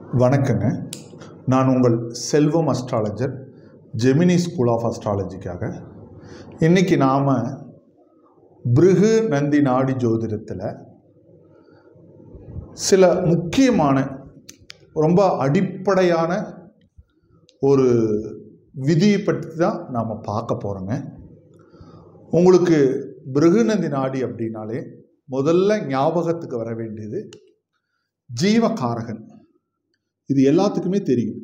வணக்கங்க நான் உங்கள் Selvam astrologer Gemini school of அஸ்ட்ராலஜிக்காக இன்னைக்கு நாம் பிருகு நந்தி நாடி ஜோதிடத்தில் சில முக்கியமான ரொம்ப அடிப்படையான ஒரு விதியை பற்றி தான் நாம் பார்க்க போகிறோங்க உங்களுக்கு பிருகுநந்தி நாடி அப்படின்னாலே முதல்ல ஞாபகத்துக்கு வர வேண்டியது ஜீவகாரகன் இது எல்லாத்துக்குமே தெரியும்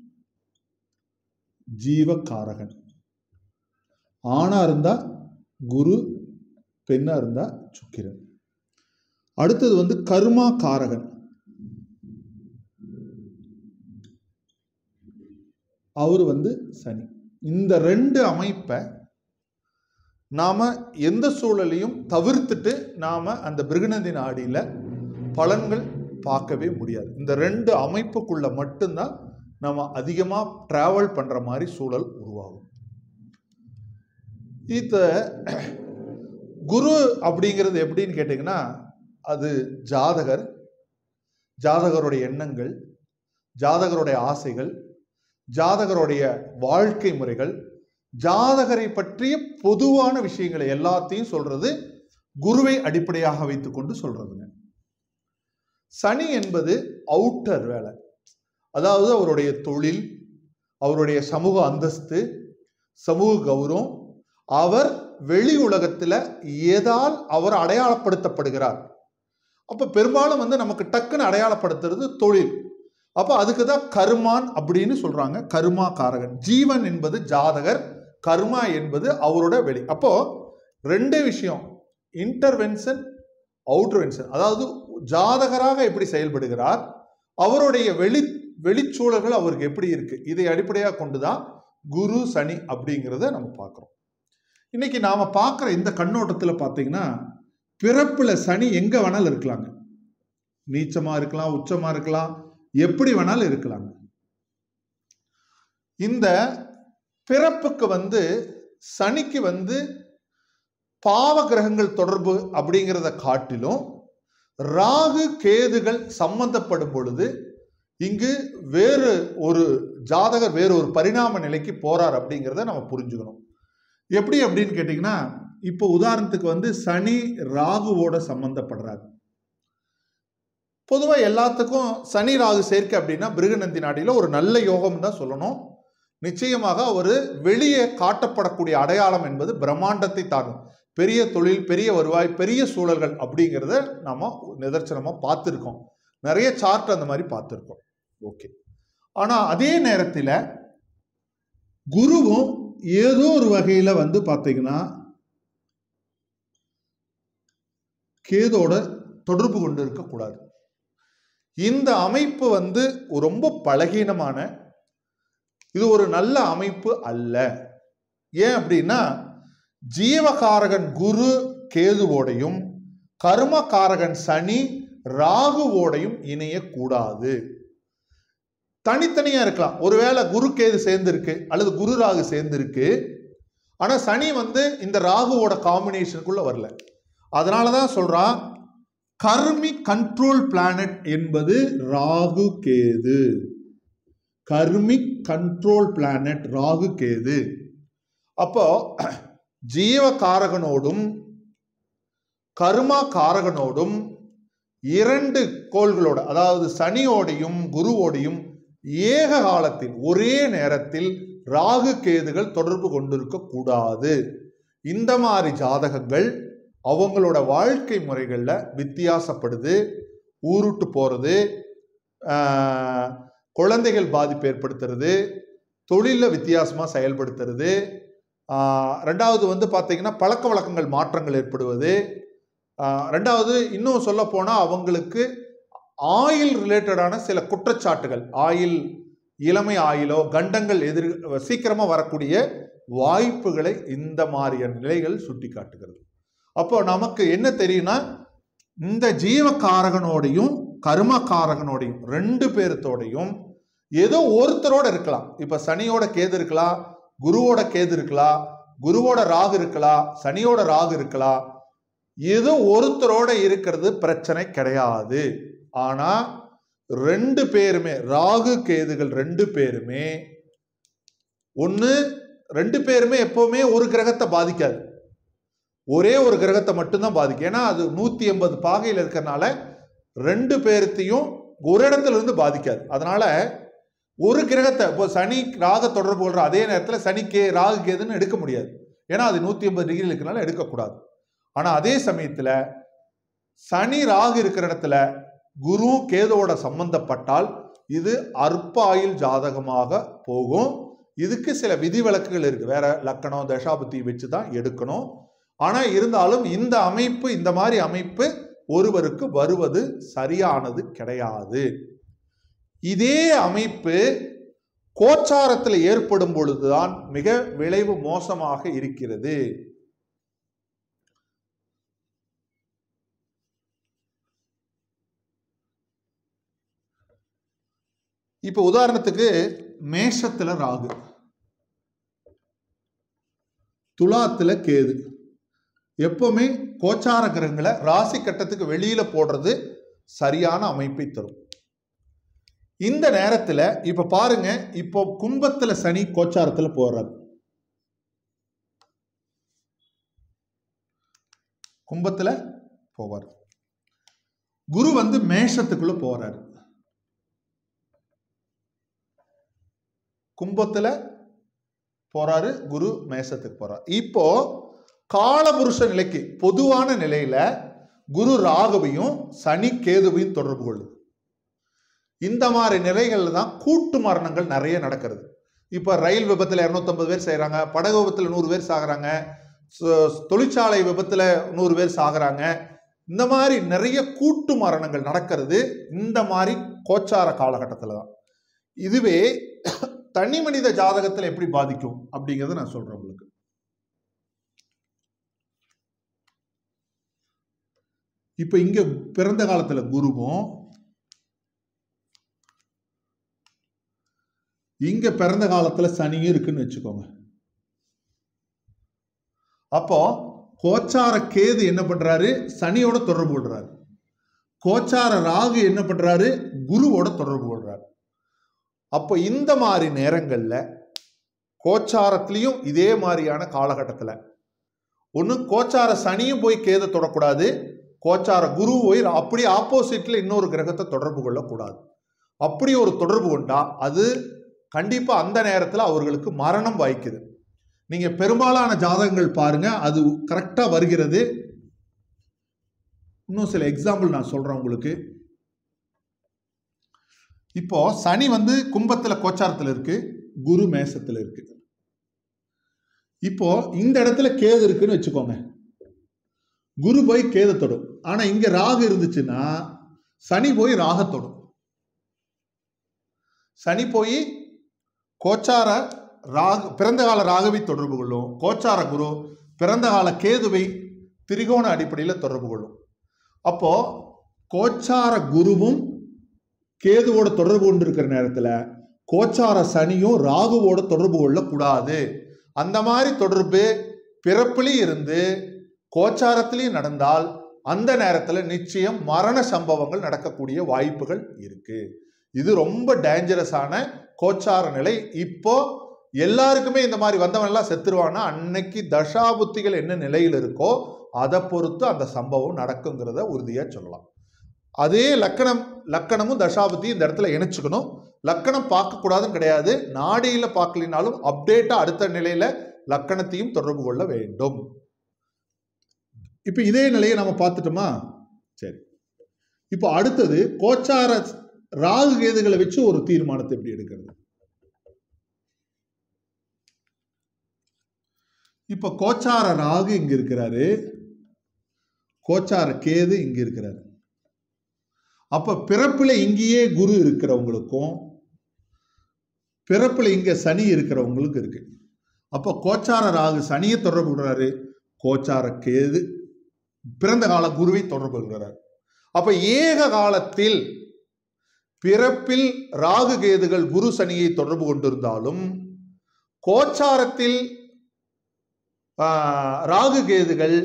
ஜீவகாரகன் ஆணா இருந்தா குரு பெண்ணா இருந்தா சுக்கிரன் அடுத்தது வந்து கர்மா காரகன் அவர் வந்து சனி இந்த ரெண்டு அமைப்பை நாம எந்த சூழலையும் தவிர்த்துட்டு நாம அந்த பிருகுநந்தி நாடியில பலன்கள் பார்க்கவே முடியாது இந்த ரெண்டு அமைப்புக்குள்ள மட்டும்தான் நம்ம அதிகமாக ட்ராவல் பண்ணுற மாதிரி சூழல் உருவாகும் இத குரு அப்படிங்கிறது எப்படின்னு கேட்டிங்கன்னா அது ஜாதகர் ஜாதகருடைய எண்ணங்கள் ஜாதகருடைய ஆசைகள் ஜாதகருடைய வாழ்க்கை முறைகள் ஜாதகரை பற்றிய பொதுவான விஷயங்களை எல்லாத்தையும் சொல்றது குருவை அடிப்படையாக வைத்துக்கொண்டு சொல்றதுங்க சனி என்பது அவுட்டர் வேலை அதாவது அவருடைய தொழில் அவருடைய சமூக அந்தஸ்து சமூக கௌரவம் அவர் வெளி உலகத்தில் எதால் அவர் அடையாளப்படுத்தப்படுகிறார் அப்போ பெரும்பாலும் வந்து நமக்கு டக்குன்னு அடையாளப்படுத்துறது தொழில் அப்போ அதுக்கு தான் கருமான் அப்படின்னு சொல்றாங்க கருமா காரகன் ஜீவன் என்பது ஜாதகர் கர்மா என்பது அவரோட வெளி அப்போ ரெண்டே விஷயம் இன்டர்வென்ஷன் அவுட்வென்ஷன் அதாவது ஜாதகராக எப்படி செயல்படுகிறார் அவருடைய வெளி வெளிச்சூழல்கள் அவருக்கு எப்படி இருக்கு இதை அடிப்படையாக கொண்டுதான் குரு சனி அப்படிங்கிறத நம்ம பார்க்குறோம் இன்னைக்கு நாம பார்க்குற இந்த கண்ணோட்டத்தில் பார்த்தீங்கன்னா பிறப்புல சனி எங்க வேணாலும் இருக்கலாங்க நீச்சமா இருக்கலாம் உச்சமா இருக்கலாம் எப்படி வேணாலும் இருக்கலாங்க இந்த பிறப்புக்கு வந்து சனிக்கு வந்து பாவ கிரகங்கள் தொடர்பு அப்படிங்கிறத காட்டிலும் ராகு கேதுகள் சம்பந்தப்படும் பொழுது இங்கு வேறு ஒரு ஜாதகர் வேறு ஒரு பரிணாம நிலைக்கு போறார் அப்படிங்கிறத நம்ம புரிஞ்சுக்கணும் எப்படி அப்படின்னு கேட்டிங்கன்னா இப்போ உதாரணத்துக்கு வந்து சனி ராகுவோட சம்பந்தப்படுறாரு பொதுவாக எல்லாத்துக்கும் சனி ராகு சேர்க்கை அப்படின்னா பிருகநந்தி நாடியில் ஒரு நல்ல யோகம் தான் சொல்லணும் நிச்சயமாக ஒரு வெளியே காட்டப்படக்கூடிய அடையாளம் என்பது பிரம்மாண்டத்தை தாங்கும் பெரிய தொழில் பெரிய வருவாய் பெரிய சூழல்கள் அப்படிங்கிறத நாம நிதர்சனமாக பார்த்துருக்கோம் நிறைய சார்ட் அந்த மாதிரி பார்த்துருக்கோம் ஓகே ஆனால் அதே நேரத்தில் குருவும் ஏதோ ஒரு வகையில் வந்து பார்த்தீங்கன்னா கேதோட தொடர்பு கொண்டு இருக்கக்கூடாது இந்த அமைப்பு வந்து ரொம்ப பலகீனமான இது ஒரு நல்ல அமைப்பு அல்ல ஏன் அப்படின்னா ஜீவகாரகன் குரு கேதுவோடையும் கர்மகாரகன் சனி ராகுவோடையும் இணையக்கூடாது தனித்தனியா இருக்கலாம் ஒருவேளை குரு கேது சேர்ந்திருக்கு அல்லது குரு ராகு சேர்ந்திருக்கு ஆனா சனி வந்து இந்த ராகுவோட காம்பினேஷனுக்குள்ள வரல அதனாலதான் சொல்றான் கர்மி கண்ட்ரோல் பிளானட் என்பது Rahu Ketu karmic control planet Rahu Ketu அப்போ ஜீவ காரகனோடும் கர்மா காரகனோடும் இரண்டு கோள்களோட அதாவது சனியோடையும் குருவோடையும் ஏக காலத்தில் ஒரே நேரத்தில் ராகு கேதுகள் தொடர்பு கொண்டிருக்க கூடாது இந்த மாதிரி ஜாதகங்கள் அவங்களோட வாழ்க்கை முறைகளில் வித்தியாசப்படுது ஊருட்டு போகிறது குழந்தைகள் பாதிப்பு ஏற்படுத்துறது தொழிலில் வித்தியாசமாக செயல்படுத்துறது ரெண்டாவது வந்து பார்த்தீங்கன்னா பழக்க வழக்கங்கள் மாற்றங்கள் ஏற்படுவது ரெண்டாவது இன்னும் சொல்ல போனால் அவங்களுக்கு ஆயில் ரிலேட்டடான சில குற்றச்சாட்டுகள் ஆயில் இளமை ஆயிலோ கண்டங்கள் எதிர் சீக்கிரமாக வரக்கூடிய வாய்ப்புகளை இந்த மாதிரியான நிலைகள் சுட்டி காட்டுகிறது அப்போ நமக்கு என்ன தெரியும்னா இந்த ஜீவகாரகனோடையும் கர்மகாரகனோடையும் ரெண்டு பேர்த்தோடையும் ஏதோ ஒருத்தரோட இருக்கலாம் இப்ப சனியோட கேது இருக்கலாம் குருவோட கேது இருக்கலாம் குருவோட ராகு இருக்கலாம் சனியோட ராகு இருக்கலாம் ஏதோ ஒருத்தரோட இருக்கிறது பிரச்சனை கிடையாது ஆனா ரெண்டு பேருமே ராகு கேதுகள் ரெண்டு பேருமே ஒன்று ரெண்டு பேருமே எப்பவுமே ஒரு கிரகத்தை பாதிக்காது ஒரே ஒரு கிரகத்தை மட்டும்தான் பாதிக்கும் ஏன்னா அது நூத்தி எண்பது பாகையில் இருக்கிறனால ரெண்டு பேர்த்தையும் ஒரு இடத்துல இருந்து பாதிக்காது அதனால ஒரு கிரகத்தை இப்போ சனி ராக தொடர்பு கொள்ற அதே நேரத்தில் சனி கே ராகு கேதுன்னு எடுக்க முடியாது ஏன்னா அது நூத்தி எண்பது டிகிரி இருக்கிறனால எடுக்கக்கூடாது ஆனா அதே சமயத்துல சனி ராகு இருக்கிற இடத்துல குரு கேதுவோட சம்பந்தப்பட்டால் இது அற்ப ஆயுள் ஜாதகமாக போகும் இதுக்கு சில விதிவிலக்குகள் இருக்கு வேற லக்கணம் தசாபுத்தி வச்சு தான் எடுக்கணும் ஆனா இருந்தாலும் இந்த அமைப்பு இந்த மாதிரி அமைப்பு ஒருவருக்கு வருவது சரியானது கிடையாது இதே அமைப்பு கோச்சாரத்தில் ஏற்படும் பொழுதுதான் மிக விளைவு மோசமாக இருக்கிறது இப்ப உதாரணத்துக்கு மேஷத்துல ராகு துலாத்துல கேது எப்பவுமே கோச்சார கிரகங்களை ராசி கட்டத்துக்கு வெளியில போடுறது சரியான அமைப்பை தரும் இந்த நேரத்துல இப்ப பாருங்க இப்போ கும்பத்துல சனி கோச்சாரத்துல போறாரு கும்பத்துல போவார் குரு வந்து மேஷத்துக்குள்ள போறாரு கும்பத்துல போறாரு குரு மேஷத்துக்கு போறார் இப்போ காலபுருஷ நிலைக்கு பொதுவான நிலையில குரு ராகுவையும் சனி கேதுவையும் தொடர்பு கொள்ளுது இந்த மாதிரி நிலைகள்ல தான் கூட்டு மரணங்கள் நிறைய நடக்கிறது இப்ப ரயில் விபத்துல 250 பேர் செய்றாங்க படகு விபத்துல நூறு பேர் சாகுறாங்க சு- தொழிற்சாலை விபத்துல நூறு பேர் சாகுறாங்க இந்த மாதிரி நிறைய கூட்டு மரணங்கள் நடக்கிறது இந்த மாதிரி கோச்சார காலகட்டத்தில் தான் இதுவே தனி மனித ஜாதகத்தில் எப்படி பாதிக்கும் அப்படிங்கறத நான் சொல்றேன் உங்களுக்கு இப்ப இங்க பிறந்த காலத்துல குருவும் இங்க பிறந்த காலத்துல சனியும் இருக்குன்னு வச்சுக்கோங்க அப்போ கோச்சார கேது என்ன பண்றாரு சனியோட தொடர்பு கொள்றாரு கோச்சார ராகு என்ன பண்றாரு குருவோட தொடர்பு கொள்றாரு அப்போ இந்த மாதிரி நேரங்கள்ல கோச்சாரத்திலையும் இதே மாதிரியான காலகட்டத்துல ஒண்ணு கோச்சார சனியும் போய் கேதை தொடக்கூடாது கோச்சார குரு போய் அப்படியே ஆப்போசிட்ல இன்னொரு கிரகத்தை தொடர்பு கொள்ளக்கூடாது அப்படி ஒரு தொடர்பு கொண்டா அது கண்டிப்பா அந்த நேரத்துல அவர்களுக்கு மரணம் வாய்க்குது நீங்க பெரும்பாலான ஜாதகங்கள் பாருங்க அது கரெக்டா வருகிறது இன்னும் சில எக்ஸாம்பிள் நான் சொல்றேன் உங்களுக்கு இப்போ சனி வந்து கும்பத்துல கோச்சாரத்துல இருக்கு குரு மேசத்துல இருக்கு இப்போ இந்த இடத்துல கேது இருக்குன்னு வச்சுக்கோங்க குரு போய் கேது தொடும் ஆனா இங்க ராகு இருந்துச்சுன்னா சனி போய் ராக தொடும் சனி போய் கோச்சார ராகு பிறந்த கால ராகுவை தொடர்பு கொள்ளும் கோச்சார குரு பிறந்த கால கேதுவை திரிகோண அடிப்படையில் தொடர்பு கொள்ளும் அப்போ கோச்சார குருவும் கேதுவோட தொடர்பு கொண்டு இருக்கிற நேரத்துல கோச்சார சனியும் ராகுவோட தொடர்பு கொள்ளக்கூடாது அந்த மாதிரி தொடர்பு பிறப்பிலையும் இருந்து கோச்சாரத்திலையும் நடந்தால் அந்த நேரத்துல நிச்சயம் மரண சம்பவங்கள் நடக்கக்கூடிய வாய்ப்புகள் இருக்கு இது ரொம்ப டேஞ்சரஸான கோச்சார நிலை இப்போ எல்லாருக்குமே இந்த மாதிரி வந்தவன் எல்லாம் செத்துருவானா அன்னைக்கு தசாபுத்திகள் என்ன நிலையில் இருக்கோ அதை பொறுத்து அந்த சம்பவம் நடக்குங்கிறத உறுதியா சொல்லலாம் அதே லக்கணம் லக்கணமும் தசாபுத்தி இந்த இடத்துல இணைச்சுக்கணும் லக்கணம் பார்க்கக்கூடாதுன்னு கிடையாது நாடியில பார்க்கலினாலும் அப்டேட்டா அடுத்த நிலையில லக்கணத்தையும் தொடர்பு கொள்ள வேண்டும் இப்ப இதே நிலையை நம்ம பார்த்துட்டோமா சரி இப்போ அடுத்தது கோச்சார ராகு கேதுகளை வச்சு ஒரு தீர்மானத்தை எப்படி எடுக்கிறது இப்ப கோச்சார ராகு இங்க இருக்கிறாரு கோச்சார கேது இங்க இருக்கிறாரு அப்ப பிறப்புல இங்கேயே குரு இருக்கிறவங்களுக்கும் பிறப்புல இங்க சனி இருக்கிறவங்களுக்கு இருக்கு அப்ப கோச்சார ராகு சனியை தொடர்பு கொள்றாரு கோச்சார கேது பிறந்த கால குருவை தொடர்பு கொள்கிறார் அப்ப ஏக காலத்தில் பிறப்பில் ராகு கேதுகள் குரு சனியை தொடர்பு கொண்டிருந்தாலும் கோச்சாரத்தில் ஆஹ், ராகு கேதுகள்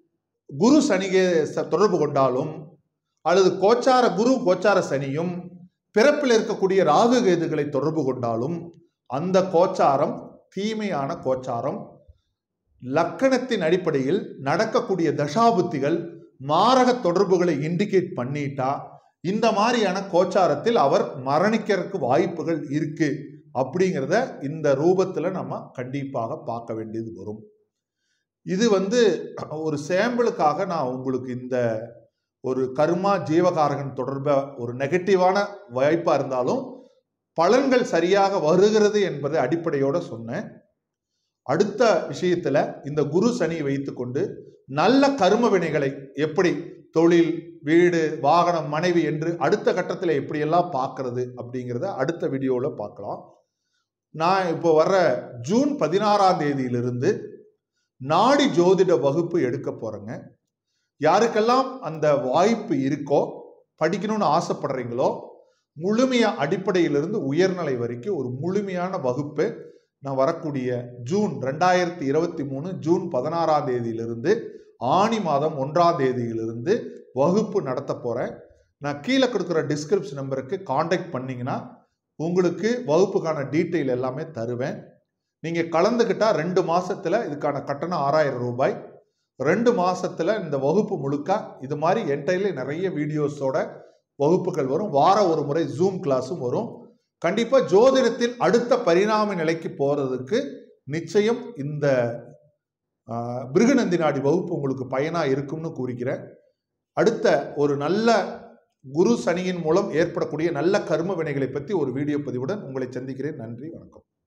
குரு சனிகே ச- தொடர்பு கொண்டாலும் அல்லது கோச்சார குரு கோச்சார சனியும் பிறப்பில் இருக்கக்கூடிய ராகு கேதுகளை தொடர்பு கொண்டாலும் அந்த கோச்சாரம் தீமையான கோச்சாரம் லக்கணத்தின் அடிப்படையில் நடக்கக்கூடிய தசாபுத்திகள் மாரக தொடர்புகளை இண்டிகேட் பண்ணிட்டா இந்த மாதிரியான கோச்சாரத்தில் அவர் மரணிக்கிறதுக்கு வாய்ப்புகள் இருக்கு அப்படிங்கிறத இந்த ரூபத்துல நம்ம கண்டிப்பாக பார்க்க வேண்டியது வரும் இது வந்து ஒரு சாம்பிளுக்காக நான் உங்களுக்கு இந்த ஒரு கர்மா ஜீவகாரகன் தொடர்ப ஒரு நெகட்டிவான வாய்ப்பா இருந்தாலும் பலன்கள் சரியாக வருகிறது என்பதை அடிப்படையோட சொன்னேன் அடுத்த விஷயத்துல இந்த குரு சனி வைத்துக்கொண்டு நல்ல கர்ம வினைகளை எப்படி தொழில் வீடு வாகனம் மனைவி என்று அடுத்த கட்டத்தில் எப்படியெல்லாம் பார்க்கறது அப்படிங்கிறத அடுத்த வீடியோவில் பார்க்கலாம் நான் இப்போ வர்ற ஜூன் பதினாறாம் தேதியிலிருந்து நாடி ஜோதிட வகுப்பு எடுக்க போறேங்க யாருக்கெல்லாம் அந்த வாய்ப்பு இருக்கோ படிக்கணும்னு ஆசைப்படுறீங்களோ முழுமையா அடிப்படையிலிருந்து உயர்நிலை வரைக்கும் ஒரு முழுமையான வகுப்பு நான் வரக்கூடிய ஜூன் ரெண்டாயிரத்தி இருபத்தி மூணு ஜூன் பதினாறாம் தேதியிலிருந்து ஆணி மாதம் ஒன்றாம் தேதியிலிருந்து வகுப்பு நடத்த போறேன் நான் கீழே கொடுக்குற டிஸ்கிரிப்ஷன் நம்பருக்கு காண்டாக்ட் பண்ணீங்கன்னா உங்களுக்கு வகுப்புக்கான டீட்டெயில் எல்லாமே தருவேன் நீங்க கலந்துக்கிட்டா ரெண்டு மாசத்துல இதுக்கான கட்டணம் ஆறாயிரம் ரூபாய் ரெண்டு மாசத்துல இந்த வகுப்பு முழுக்க இது மாதிரி என்டைல நிறைய வீடியோஸோட வகுப்புகள் வரும் வார ஒரு முறை ஜூம் கிளாஸும் வரும் கண்டிப்பா ஜோதிடத்தில் அடுத்த பரிணாம நிலைக்கு போறதுக்கு நிச்சயம் இந்த ஆஹ், பிருகுநந்தி நாடி வகுப்பு உங்களுக்கு பயனா இருக்கும்னு கூறுகிறேன் அடுத்த ஒரு நல்ல குரு சனியின் மூலம் ஏற்படக்கூடிய நல்ல கர்ம வினைகளை பற்றி ஒரு வீடியோ பதிவுடன் உங்களை சந்திக்கிறேன் நன்றி வணக்கம்